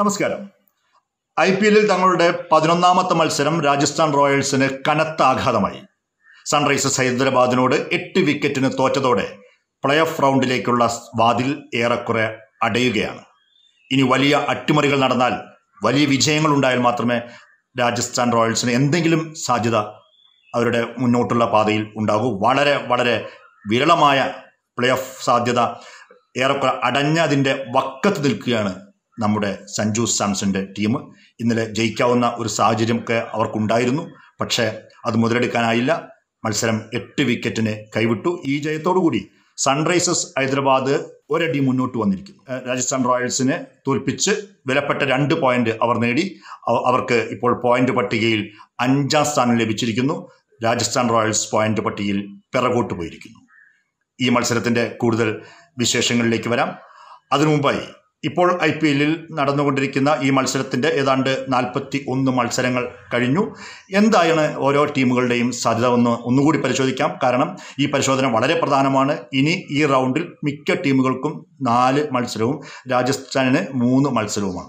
നമസ്കാരം I P എല്ലിൽ തങ്ങളുടെ പതിനൊന്നാമത്തെ മത്സരം രാജസ്ഥാൻ റോയൽസിന് കനത്ത ആഘാതമായി സൺറൈസേഴ്സ് ഹൈദരാബാദിനോട് എട്ട് വിക്കറ്റിന് തോറ്റതോടെ പ്ലേ ഓഫ് റൗണ്ടിലേക്കുള്ള വാതിൽ ഏറെക്കുറെ അടയുകയാണ് ഇനി വലിയ അട്ടിമറികൾ നടന്നാൽ വലിയ വിജയങ്ങൾ ഉണ്ടായാൽ മാത്രമേ രാജസ്ഥാൻ റോയൽസിന് എന്തെങ്കിലും സാധ്യത അവരുടെ മുന്നോട്ടുള്ള പാതയിൽ ഉണ്ടാകൂ വളരെ വളരെ വിരളമായ പ്ലേ ഓഫ് സാധ്യത ഏറെക്കുറെ അടഞ്ഞതിൻ്റെ വക്കത്ത് നിൽക്കുകയാണ് നമ്മുടെ സഞ്ജു സാംസന്റെ ടീം ഇന്നലെ ജയിക്കാവുന്ന ഒരു സാഹചര്യമൊക്കെ അവർക്കുണ്ടായിരുന്നു പക്ഷേ അത് മുതലെടുക്കാനായില്ല മത്സരം എട്ട് വിക്കറ്റിന് കൈവിട്ടു ഈ ജയത്തോടുകൂടി സൺറൈസേഴ്സ് ഹൈദരാബാദ് ഒരടി മുന്നോട്ട് വന്നിരിക്കുന്നു ഏഹ് രാജസ്ഥാൻ റോയൽസിനെ തോൽപ്പിച്ച് വിലപ്പെട്ട രണ്ട് പോയിന്റ് അവർ നേടി അവ- അവർക്ക് ഇപ്പോൾ പോയിന്റ് പട്ടികയിൽ അഞ്ചാം സ്ഥാനം ലഭിച്ചിരിക്കുന്നു രാജസ്ഥാൻ റോയൽസ് പോയിന്റ് പട്ടികയിൽ പിറകോട്ട് പോയിരിക്കുന്നു ഈ മത്സരത്തിന്റെ കൂടുതൽ വിശേഷങ്ങളിലേക്ക് വരാം അതിനു മുമ്പായി ഇപ്പോൾ ഐ പി എല്ലിൽ നടന്നുകൊണ്ടിരിക്കുന്ന ഈ മത്സരത്തിന്റെ ഏതാണ്ട് നാൽപ്പത്തി ഒന്ന് മത്സരങ്ങൾ കഴിഞ്ഞു എന്താണ് ഓരോ ടീമുകളുടെയും സാധ്യത ഒന്ന് ഒന്നുകൂടി പരിശോധിക്കാം കാരണം ഈ പരിശോധന വളരെ പ്രധാനമാണ് ഇനി ഈ റൗണ്ടിൽ മിക്ക ടീമുകൾക്കും നാല് മത്സരവും രാജസ്ഥാനിന് മൂന്ന് മത്സരവുമാണ്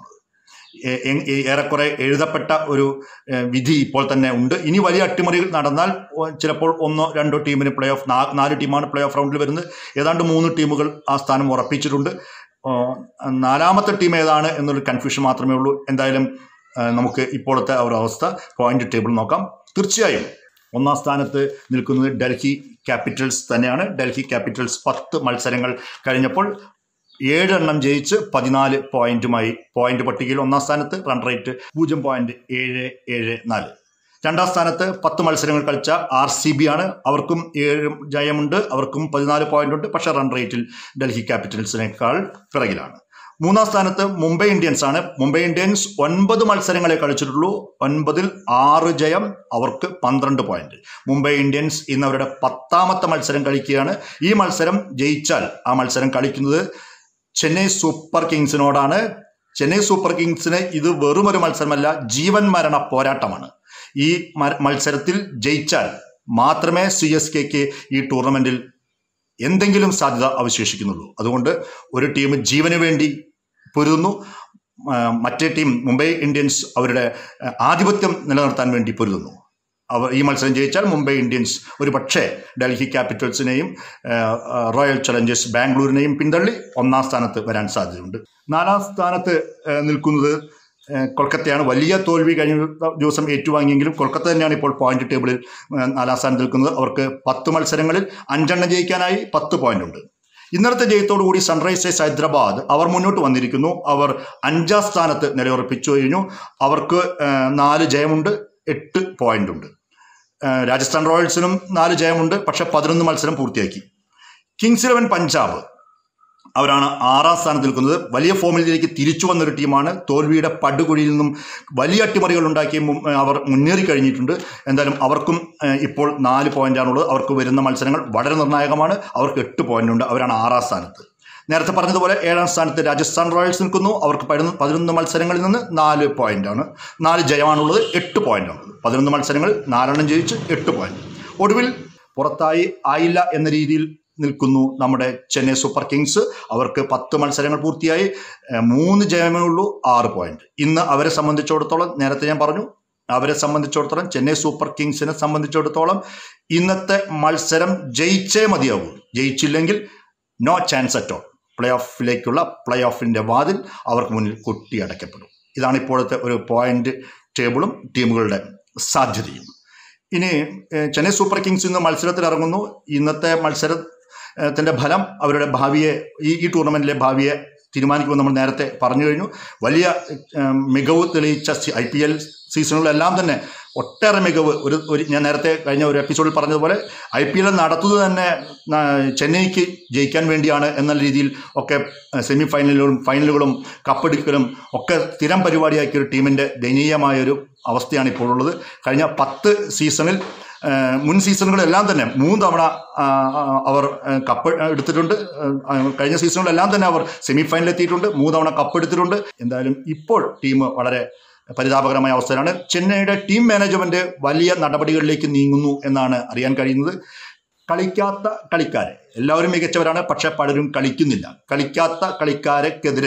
ഏ- എ- ഏ- ഏറെക്കുറെ എഴുതപ്പെട്ട ഒരു ഏ, വിധി ഇപ്പോൾ തന്നെ ഉണ്ട് ഇനി വലിയ അട്ടിമറികൾ നടന്നാൽ ഒ- ചിലപ്പോൾ ഒന്നോ രണ്ടോ ടീമിന് പ്ലേ ഓഫ് നാല് ടീമാണ് പ്ലേ ഓഫ് റൗണ്ടിൽ വരുന്നത് ഏതാണ്ട് മൂന്ന് ടീമുകൾ ആ സ്ഥാനം ഉറപ്പിച്ചിട്ടുണ്ട് ഓ, നാലാമത്തെ ടീം ഏതാണ് എന്നൊരു കൺഫ്യൂഷൻ മാത്രമേ ഉള്ളൂ എന്തായാലും ആ, നമുക്ക് ഇപ്പോഴത്തെ ആ ഒരു അവസ്ഥ പോയിന്റ് ടേബിൾ നോക്കാം തീർച്ചയായും ഒന്നാം സ്ഥാനത്ത് നിൽക്കുന്നത് ഡൽഹി ക്യാപിറ്റൽസ് തന്നെയാണ് ഡൽഹി ക്യാപിറ്റൽസ് പത്ത് മത്സരങ്ങൾ കഴിഞ്ഞപ്പോൾ ഏഴെണ്ണം ജയിച്ച് പതിനാല് പോയിന്റുമായി പോയിന്റ് പട്ടികയിൽ ഒന്നാം സ്ഥാനത്ത് റൺ റേറ്റ് പൂജ്യം പോയിന്റ് ഏഴ് ഏഴ് നാല് രണ്ടാം സ്ഥാനത്ത് പത്ത് മത്സരങ്ങൾ കളിച്ച ആർ സി ബി ആണ് അവർക്കും ഏഴ് ജയമുണ്ട് അവർക്കും പതിനാല് പോയിന്റ് ഉണ്ട് പക്ഷേ റൺ റേറ്റിൽ ഡൽഹി ക്യാപിറ്റൽസിനേക്കാൾ പിറകിലാണ് മൂന്നാം സ്ഥാനത്ത് മുംബൈ ഇന്ത്യൻസ് ആണ് മുംബൈ ഇന്ത്യൻസ് ഒൻപത് മത്സരങ്ങളെ കളിച്ചിട്ടുള്ളൂ ഒൻപതിൽ ആറ് ജയം അവർക്ക് പന്ത്രണ്ട് പോയിന്റ് മുംബൈ ഇന്ത്യൻസ് ഇന്ന് അവരുടെ പത്താമത്തെ മത്സരം കളിക്കുകയാണ് ഈ മത്സരം ജയിച്ചാൽ ആ മത്സരം കളിക്കുന്നത് ചെന്നൈ സൂപ്പർ കിങ്സിനോടാണ് ചെന്നൈ സൂപ്പർ കിങ്സിന് ഇത് വെറും ഒരു മത്സരമല്ല ജീവൻ മരണ പോരാട്ടമാണ് ഈ മ- മത്സരത്തിൽ ജയിച്ചാൽ മാത്രമേ സി എസ് കെക്ക് ഈ ടൂർണമെന്റിൽ എന്തെങ്കിലും സാധ്യത അവശേഷിക്കുന്നുള്ളൂ അതുകൊണ്ട് ഒരു ടീം ജീവന് വേണ്ടി പൊരുതുന്നു ആ, മറ്റേ ടീം മുംബൈ ഇന്ത്യൻസ് അവരുടെ ആ, ആധിപത്യം നിലനിർത്താൻ വേണ്ടി പൊരുതുന്നു അവർ ഈ മത്സരം ജയിച്ചാൽ മുംബൈ ഇന്ത്യൻസ് ഒരു പക്ഷേ ഡൽഹി ക്യാപിറ്റൽസിനെയും ആ, ആ, റോയൽ ചലഞ്ചേഴ്സ് ബാംഗ്ലൂരിനെയും പിന്തള്ളി ഒന്നാം സ്ഥാനത്ത് വരാൻ സാധ്യതയുണ്ട് നാലാം സ്ഥാനത്ത് ആ, നിൽക്കുന്നത് ആ, കൊൽക്കത്തയാണ് വലിയ തോൽവി കഴിഞ്ഞ ദിവസം ഏറ്റുവാങ്ങിയെങ്കിലും കൊൽക്കത്ത തന്നെയാണ് ഇപ്പോൾ പോയിന്റ് ടേബിളിൽ ആ, നാലാം സ്ഥാനത്ത് നിൽക്കുന്നത് അവർക്ക് പത്ത് മത്സരങ്ങളിൽ അഞ്ചെണ്ണം ജയിക്കാനായി പത്ത് പോയിന്റ് ഉണ്ട് ഇന്നലത്തെ ജയത്തോടുകൂടി സൺറൈസേഴ്സ് ഹൈദരാബാദ് അവർ മുന്നോട്ട് വന്നിരിക്കുന്നു അവർ അഞ്ചാം സ്ഥാനത്ത് നിലയുറപ്പിച്ചു കഴിഞ്ഞു അവർക്ക് ആ, നാല് ജയമുണ്ട് എട്ട് പോയിന്റ് ഉണ്ട് ആ, രാജസ്ഥാൻ റോയൽസിനും നാല് ജയമുണ്ട് പക്ഷെ പതിനൊന്ന് മത്സരം പൂർത്തിയാക്കി കിങ്സ് ഇലവൻ പഞ്ചാബ് അവരാണ് ആറാം സ്ഥാനത്ത് നിൽക്കുന്നത് വലിയ ഫോമിലേക്ക് തിരിച്ചു വന്നൊരു ടീമാണ് തോൽവിയുടെ പടുകുഴിയിൽ നിന്നും വലിയ അട്ടിമറികൾ ഉണ്ടാക്കി മും- അവർ മുന്നേറി കഴിഞ്ഞിട്ടുണ്ട് എന്തായാലും അവർക്കും ഏഹ്, ഇപ്പോൾ നാല് പോയിന്റാണുള്ളത് അവർക്ക് വരുന്ന മത്സരങ്ങൾ വളരെ നിർണായകമാണ് അവർക്ക് എട്ട് പോയിന്റ് ഉണ്ട് അവരാണ് ആറാം സ്ഥാനത്ത് നേരത്തെ പറഞ്ഞതുപോലെ ഏഴാം സ്ഥാനത്ത് രാജസ്ഥാൻ റോയൽസ് നിൽക്കുന്നു അവർക്ക് പതിനൊന്ന് പതിനൊന്ന് മത്സരങ്ങളിൽ നിന്ന് നാല് പോയിന്റാണ് നാല് ജയമാണുള്ളത് എട്ട് പോയിന്റാണുള്ളത് പതിനൊന്ന് മത്സരങ്ങളിൽ നാലെണ്ണം ജയിച്ച് എട്ട് പോയിന്റ് ഒടുവിൽ പുറത്തായി ആയില്ല എന്ന രീതിയിൽ നിൽക്കുന്നു നമ്മുടെ ചെന്നൈ സൂപ്പർ കിങ്സ് അവർക്ക് പത്ത് മത്സരങ്ങൾ പൂർത്തിയായി ഏഹ്, മൂന്ന് ജയമേ ഉള്ളൂ ആറ് പോയിന്റ് ഇന്ന് അവരെ സംബന്ധിച്ചിടത്തോളം നേരത്തെ ഞാൻ പറഞ്ഞു അവരെ സംബന്ധിച്ചിടത്തോളം ചെന്നൈ സൂപ്പർ കിങ്സിനെ സംബന്ധിച്ചിടത്തോളം ഇന്നത്തെ മത്സരം ജയിച്ചേ മതിയാകൂ ജയിച്ചില്ലെങ്കിൽ no chance at all play ഓഫിലേക്കുള്ള പ്ലേ ഓഫിന്റെ വാതിൽ അവർക്ക് മുന്നിൽ കൊട്ടിയടയ്ക്കപ്പെടും ഇതാണ് ഇപ്പോഴത്തെ ഒരു പോയിന്റ് ടേബിളും ടീമുകളുടെ സാധ്യതയും ഇനി ഏഹ്, ചെന്നൈ സൂപ്പർ കിങ്സ് ഇന്ന് മത്സരത്തിൽ ഇറങ്ങുന്നു ഇന്നത്തെ മത്സരത്തിന്റെ ഫലം അവരുടെ ഭാവിയെ ഈ ഈ ടൂർണമെന്റിലെ ഭാവിയെ തീരുമാനിക്കുമെന്ന് നമ്മൾ നേരത്തെ പറഞ്ഞു കഴിഞ്ഞു വലിയ ഏഹ്, മികവ് തെളിയിച്ച ഐ പി എൽ സീസണുകളെല്ലാം തന്നെ ഒട്ടേറെ മികവ് ഒരു ഒരു ഞാൻ നേരത്തെ കഴിഞ്ഞ ഒരു എപ്പിസോഡിൽ പറഞ്ഞതുപോലെ ഐ പി എൽ നടത്തുന്നത് തന്നെ ആ, ചെന്നൈക്ക് ജയിക്കാൻ വേണ്ടിയാണ് എന്ന രീതിയിൽ ഒക്കെ സെമി ഫൈനലുകളും ഫൈനലുകളും കപ്പെടുക്കലും ഒക്കെ സ്ഥിരം പരിപാടിയാക്കിയ ഒരു ടീമിൻ്റെ ദയനീയമായൊരു അവസ്ഥയാണ് ഇപ്പോൾ ഉള്ളത് കഴിഞ്ഞ പത്ത് സീസണിൽ ആ, മുൻ സീസണുകളെല്ലാം തന്നെ മൂന്ന് തവണ ആ, ആ, അവർ ആ, കപ്പ് എടുത്തിട്ടുണ്ട് ആ, കഴിഞ്ഞ സീസണുകളെല്ലാം തന്നെ അവർ സെമി ഫൈനലിൽ എത്തിയിട്ടുണ്ട് മൂന്ന് തവണ കപ്പ് എടുത്തിട്ടുണ്ട് എന്തായാലും ഇപ്പോൾ ടീം വളരെ പരിതാപകരമായ അവസ്ഥയിലാണ് ചെന്നൈയുടെ ടീം മാനേജ്മെന്റ് വലിയ നടപടികളിലേക്ക് നീങ്ങുന്നു എന്നാണ് അറിയാൻ കഴിയുന്നത് കളിക്കാത്ത കളിക്കാരെ എല്ലാവരും മികച്ചവരാണ് പക്ഷെ പലരും കളിക്കുന്നില്ല കളിക്കാത്ത കളിക്കാരെക്കെതിരെ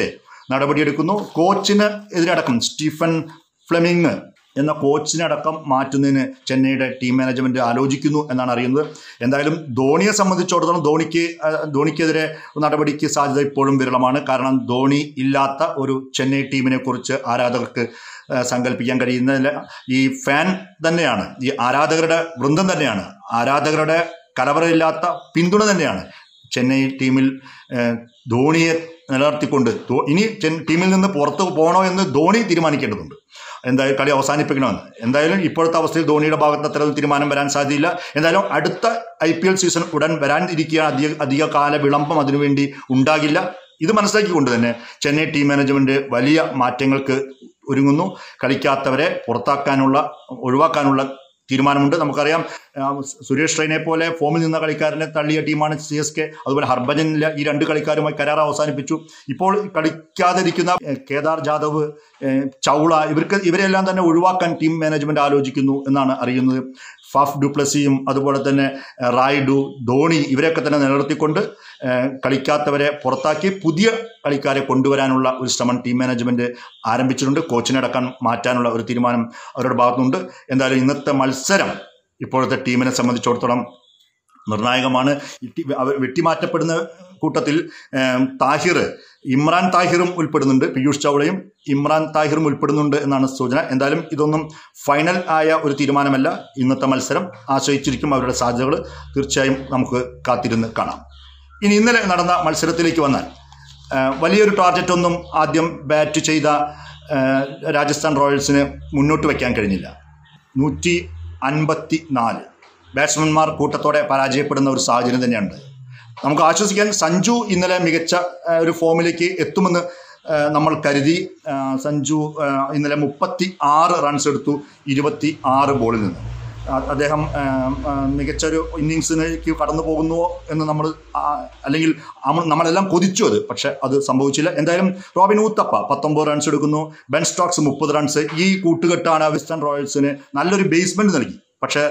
നടപടിയെടുക്കുന്നു കോച്ചിന് എതിരടക്കം സ്റ്റീഫൻ ഫ്ലെമിങ് എന്ന കോച്ചിനടക്കം മാറ്റുന്നതിന് ചെന്നൈയുടെ ടീം മാനേജ്മെന്റ് ആലോചിക്കുന്നു എന്നാണ് അറിയുന്നത് എന്തായാലും ധോണിയെ സംബന്ധിച്ചിടത്തോളം ധോണിക്ക് ആ, ധോണിക്കെതിരെ നടപടിക്ക് സാധ്യത ഇപ്പോഴും വിരളമാണ് കാരണം ധോണി ഇല്ലാത്ത ഒരു ചെന്നൈ ടീമിനെ കുറിച്ച് ആരാധകർക്ക് ആ, സങ്കല്പിക്കാൻ കഴിയുന്നതില്ല ഈ ഫാൻ തന്നെയാണ് ഈ ആരാധകരുടെ വൃന്ദം തന്നെയാണ് ആരാധകരുടെ കലവറയില്ലാത്ത പിന്തുണ തന്നെയാണ് ചെന്നൈ ടീമിൽ ഏഹ്, ധോണിയെ നിലനിർത്തിക്കൊണ്ട് ധോ- ഇനി ചെൻ- ടീമിൽ നിന്ന് പുറത്ത് പോകണോ എന്ന് ധോണി തീരുമാനിക്കേണ്ടതുണ്ട് എന്തായാലും കളി അവസാനിപ്പിക്കണമെന്ന് എന്തായാലും ഇപ്പോഴത്തെ അവസ്ഥയിൽ ധോണിയുടെ ഭാഗത്ത് അത്തരം തീരുമാനം വരാൻ സാധ്യതയില്ല എന്തായാലും അടുത്ത ഐ പി എൽ സീസൺ ഉടൻ വരാൻ ഇരിക്കുക അധിക അധിക കാല വിളംബം അതിനുവേണ്ടി ഉണ്ടാകില്ല ഇത് മനസ്സിലാക്കിക്കൊണ്ട് തന്നെ ചെന്നൈ ടീം മാനേജ്മെന്റ് വലിയ മാറ്റങ്ങൾക്ക് ഒരുങ്ങുന്നു കളിക്കാത്തവരെ പുറത്താക്കാനുള്ള ഒഴിവാക്കാനുള്ള തീരുമാനമുണ്ട് നമുക്കറിയാം ആ, സുരേഷ് റൈനെ പോലെ ഫോമിൽ നിന്ന കളിക്കാരനെ തള്ളിയ ടീമാണ് സി എസ് കെ അതുപോലെ ഹർഭജനിലെ ഈ രണ്ട് കളിക്കാരുമായി കരാർ അവസാനിപ്പിച്ചു ഇപ്പോൾ കളിക്കാതിരിക്കുന്ന ഏ, കേദാർ ജാദവ് ഏ, ചൗള ഇവർക്ക് ഇവരെല്ലാം തന്നെ ഒഴിവാക്കാൻ ടീം മാനേജ്മെന്റ് ആലോചിക്കുന്നു എന്നാണ് അറിയുന്നത് ഫാഫ് ഡുപ്ലസിയും അതുപോലെ തന്നെ ഏ, റായിഡു ധോണി ഇവരെയൊക്കെ തന്നെ നിലനിർത്തിക്കൊണ്ട് ഏ, കളിക്കാത്തവരെ പുറത്താക്കി പുതിയ കളിക്കാരെ കൊണ്ടുവരാനുള്ള ഒരു ശ്രമം ടീം മാനേജ്മെന്റ് ആരംഭിച്ചിട്ടുണ്ട് കോച്ചിനടക്കാൻ മാറ്റാനുള്ള ഒരു തീരുമാനം അവരുടെ ഭാഗത്തുനിന്നുണ്ട് എന്തായാലും ഇന്നത്തെ മത്സരം ഇപ്പോഴത്തെ ടീമിനെ സംബന്ധിച്ചിടത്തോളം നിർണായകമാണ് ഈ ടീം- അവർ വെട്ടിമാറ്റപ്പെടുന്ന കൂട്ടത്തിൽ ഏം, താഹിർ ഇമ്രാൻ താഹിറും ഉൾപ്പെടുന്നുണ്ട് പീയൂഷ് ചൗളയും ഇമ്രാൻ താഹിറും ഉൾപ്പെടുന്നുണ്ട് എന്നാണ് സൂചന എന്തായാലും ഇതൊന്നും ഫൈനൽ ആയ ഒരു തീരുമാനമല്ല ഇന്നത്തെ മത്സരം ആശ്രയിച്ചിരിക്കും അവരുടെ സാധ്യതകൾ തീർച്ചയായും നമുക്ക് കാത്തിരുന്ന് കാണാം ഇനി ഇന്നലെ നടന്ന മത്സരത്തിലേക്ക് വന്നാൽ ആ, വലിയൊരു ടാർഗറ്റ് ഒന്നും ആദ്യം ബാറ്റ് ചെയ്ത ആ, രാജസ്ഥാൻ റോയൽസിന് മുന്നോട്ട് വയ്ക്കാൻ കഴിഞ്ഞില്ല നൂറ്റി അൻപത്തി നാല് ബാറ്റ്സ്മാൻമാർ കൂട്ടത്തോടെ പരാജയപ്പെടുന്ന ഒരു സാഹചര്യം തന്നെയുണ്ട് നമുക്ക് ആശ്വസിക്കാൻ സഞ്ജു ഇന്നലെ മികച്ച ആ, ഒരു ഫോമിലേക്ക് എത്തുമെന്ന് ആ, നമ്മൾ കരുതി ആ, സഞ്ജു ആ, ഇന്നലെ മുപ്പത്തി ആറ് റൺസ് എടുത്തു ഇരുപത്തി ആറ് ബോളിൽ നിന്ന് ആ- അദ്ദേഹം ആ, ആ, മികച്ച ഒരു ഇന്നിങ്സിലേക്ക് കടന്നു പോകുന്നുവോ എന്ന് നമ്മൾ ആ, അല്ലെങ്കിൽ അമ- നമ്മളെല്ലാം കൊതിച്ചു അത് പക്ഷെ അത് സംഭവിച്ചില്ല എന്തായാലും റോബിൻ ഊത്തപ്പ പത്തൊമ്പത് റൺസ് എടുക്കുന്നു ബെൻ സ്റ്റോക്സ് മുപ്പത് റൺസ് ഈ കൂട്ടുകെട്ടാണ് വെസ്റ്റേൺ റോയൽസിന് നല്ലൊരു ബേസ്മെന്റ് നൽകി പക്ഷെ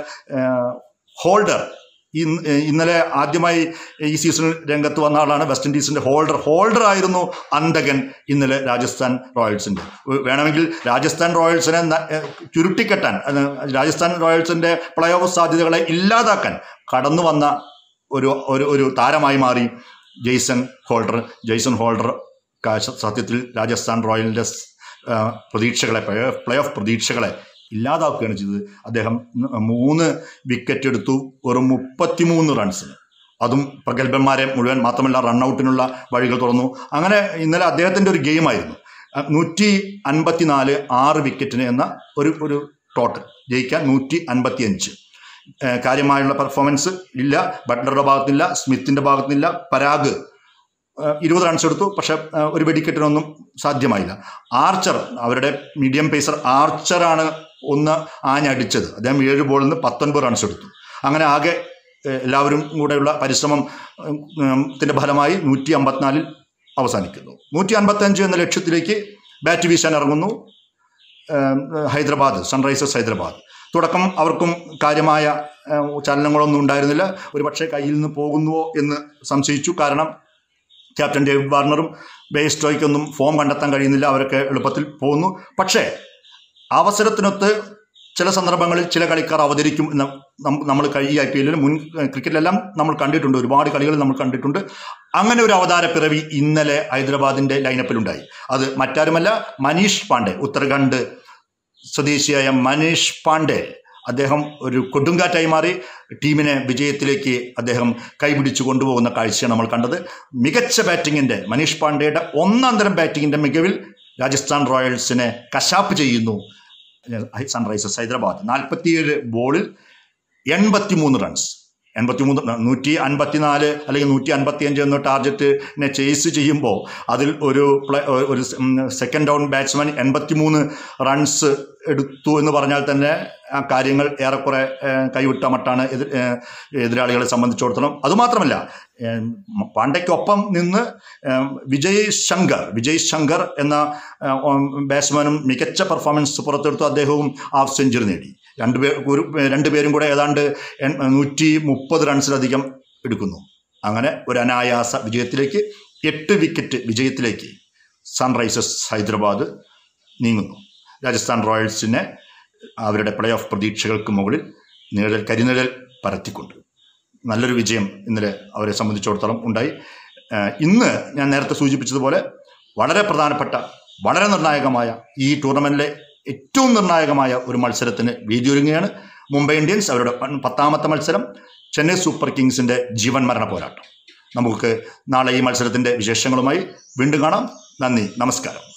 ഹോൾഡർ ഇന്ന് ഇന്നലെ ആദ്യമായി ഈ സീസണിൽ രംഗത്ത് വന്ന ആളാണ് വെസ്റ്റ് ഇൻഡീസിന്റെ ഹോൾഡർ ഹോൾഡർ ആയിരുന്നു അന്തകൻ ഇന്നലെ രാജസ്ഥാൻ റോയൽസിന്റെ വേണമെങ്കിൽ രാജസ്ഥാൻ റോയൽസിനെ ന- ഏഹ് ചുരുട്ടിക്കെട്ടാൻ അത് രാജസ്ഥാൻ റോയൽസിന്റെ പ്ലേ ഓഫ് സാധ്യതകളെ ഇല്ലാതാക്കാൻ കടന്നു വന്ന ഒരു ഒരു ഒരു താരമായി മാറി ജെയ്സൺ ഹോൾഡർ ജെയ്സൺ ഹോൾഡർ കാശ- സത്യത്തിൽ രാജസ്ഥാൻ റോയലിന്റെ സ്- ആ, പ്രതീക്ഷകളെ പ്ലേ ഓഫ് പ്രതീക്ഷകളെ ഇല്ലാതാക്കുകയാണ് ചെയ്തത് അദ്ദേഹം മൂന്ന് വിക്കറ്റ് എടുത്തു വെറും മുപ്പത്തിമൂന്ന് റൺസിന് അതും പ്രഗത്ഭന്മാരെ മുഴുവൻ മാത്രമല്ല റണ്ണൌട്ടിനുള്ള വഴികൾ തുറന്നു അങ്ങനെ ഇന്നലെ അദ്ദേഹത്തിന്റെ ഒരു ഗെയിമായിരുന്നു നൂറ്റി അൻപത്തിനാല് ആറ് വിക്കറ്റിന് എന്ന ഒരു ഒരു ടോട്ടൽ ജയിക്കാൻ നൂറ്റി അൻപത്തി അഞ്ച് ഏഹ് കാര്യമായുള്ള പെർഫോമൻസ് ഇല്ല ബട്ട്ലറുടെ ഭാഗത്തില്ല സ്മിത്തിന്റെ ഭാഗത്തില്ല പരാഗ് ഏഹ് ഇരുപത് റൺസ് എടുത്തു പക്ഷെ ഏഹ് ഒരു വെടിക്കെട്ടിനൊന്നും സാധ്യമായില്ല ആർച്ചർ അവരുടെ മീഡിയം പേസർ ആർച്ചറാണ് ഒന്ന് ആഞ്ഞടിച്ചത് അദ്ദേഹം ഏഴ് ബോളിൽ നിന്ന് പത്തൊൻപത് റൺസ് എടുത്തു അങ്ങനെ ആകെ ഏഹ് എല്ലാവരും കൂടെയുള്ള പരിശ്രമം ഉം, ഉം, ത്തിന്റെ ഫലമായി നൂറ്റി അമ്പത്തിനാലിൽ അവസാനിക്കുന്നു നൂറ്റി അൻപത്തി അഞ്ച് എന്ന ലക്ഷ്യത്തിലേക്ക് ബാറ്റ് വീശാൻ ഇറങ്ങുന്നു ഏഹ് ഹൈദരാബാദ് സൺറൈസേഴ്സ് ഹൈദരാബാദ് തുടക്കം അവർക്കും കാര്യമായ ഏഹ് ചലനങ്ങളൊന്നും ഉണ്ടായിരുന്നില്ല ഒരു പക്ഷേ കയ്യിൽ നിന്ന് പോകുന്നുവോ എന്ന് സംശയിച്ചു കാരണം ക്യാപ്റ്റൻ ഡേവിഡ് വാർണറും ബേസ്റ്റോയ്ക്കൊന്നും ഫോം കണ്ടെത്താൻ കഴിയുന്നില്ല അവരൊക്കെ എളുപ്പത്തിൽ പോകുന്നു പക്ഷേ അവസരത്തിനൊത്ത് ചില സന്ദർഭങ്ങളിൽ ചില കളിക്കാർ അവതരിക്കും എന്ന് നം- നമ്മൾ കഴി ഐ പി എല്ലിൽ മുൻ ക്രിക്കറ്റിലെല്ലാം നമ്മൾ കണ്ടിട്ടുണ്ട് ഒരുപാട് കളികൾ നമ്മൾ കണ്ടിട്ടുണ്ട് അങ്ങനെ ഒരു അവതാര പിറവി ഇന്നലെ ഹൈദരാബാദിന്റെ ലൈനപ്പിലുണ്ടായി അത് മറ്റാരുമല്ല മനീഷ് പാണ്ഡെ ഉത്തരാഖണ്ഡ് സ്വദേശിയായ മനീഷ് പാണ്ഡെ അദ്ദേഹം ഒരു കൊടുങ്കാറ്റായി മാറി ടീമിനെ വിജയത്തിലേക്ക് അദ്ദേഹം കൈപിടിച്ചു കൊണ്ടുപോകുന്ന കാഴ്ചയാണ് നമ്മൾ കണ്ടത് മികച്ച ബാറ്റിങ്ങിന്റെ മനീഷ് പാണ്ഡെയുടെ ഒന്നാം തരം ബാറ്റിങ്ങിന്റെ മികവിൽ രാജസ്ഥാൻ റോയൽസിനെ കശാപ്പ് ചെയ്യുന്നു സൺറൈസേഴ്സ് ഹൈദരാബാദ് നാൽപ്പത്തിയേഴ് ബോളിൽ എൺപത്തിമൂന്ന് റൺസ് എൺപത്തിമൂന്ന് നൂറ്റി അൻപത്തിനാല് അല്ലെങ്കിൽ നൂറ്റി അൻപത്തി അഞ്ച് എന്ന ടാർഗറ്റിനെ ചേസ് ചെയ്യുമ്പോൾ അതിൽ ഒരു പ്ലേ ഒരു സെക്കൻഡ് ഡൗൺ ബാറ്റ്സ്മാൻ എൺപത്തിമൂന്ന് റൺസ് എടുത്തു എന്ന് പറഞ്ഞാൽ തന്നെ ആ കാര്യങ്ങൾ ഏറെക്കുറെ ഏഹ്, കൈവിട്ട മട്ടാണ് എതിർ ഏഹ്, എതിരാളികളെ സംബന്ധിച്ചിടത്തോളം അതുമാത്രമല്ല ഏഹ്, പാണ്ഡയ്ക്കൊപ്പം നിന്ന് ഏഹ്, വിജയ് ശങ്കർ വിജയ് ശങ്കർ എന്ന ഏഹ്, ഉം, ബാറ്റ്സ്മാനും മികച്ച പെർഫോമൻസ് പുറത്തെടുത്തു അദ്ദേഹവും ഹാഫ് സെഞ്ചുറി നേടി രണ്ടുപേർ ഒരു രണ്ടുപേരും കൂടെ ഏതാണ്ട് എൺ- നൂറ്റി മുപ്പത് റൺസിലധികം എടുക്കുന്നു അങ്ങനെ ഒരു അനായാസ വിജയത്തിലേക്ക് എട്ട് വിക്കറ്റ് വിജയത്തിലേക്ക് സൺറൈസേഴ്സ് ഹൈദരാബാദ് നീങ്ങുന്നു രാജസ്ഥാൻ റോയൽസിനെ അവരുടെ പ്ലേ ഓഫ് പ്രതീക്ഷകൾക്ക് മുകളിൽ നിഴൽ കരിനിഴൽ പരത്തിക്കൊണ്ട് നല്ലൊരു വിജയം ഇന്നലെ അവരെ സംബന്ധിച്ചിടത്തോളം ഉണ്ടായി ഏഹ് ഇന്ന് ഞാൻ നേരത്തെ സൂചിപ്പിച്ചതുപോലെ വളരെ പ്രധാനപ്പെട്ട വളരെ നിർണായകമായ ഈ ടൂർണമെന്റിലെ ഏറ്റവും നിർണായകമായ ഒരു മത്സരത്തിന് വേദിയൊരുങ്ങുകയാണ് മുംബൈ ഇന്ത്യൻസ് അവരുടെ പ- പത്താമത്തെ മത്സരം ചെന്നൈ സൂപ്പർ കിങ്സിന്റെ ജീവൻ മരണ പോരാട്ടം നമുക്ക് നാളെ ഈ മത്സരത്തിന്റെ വിശേഷങ്ങളുമായി വീണ്ടും കാണാം നന്ദി നമസ്കാരം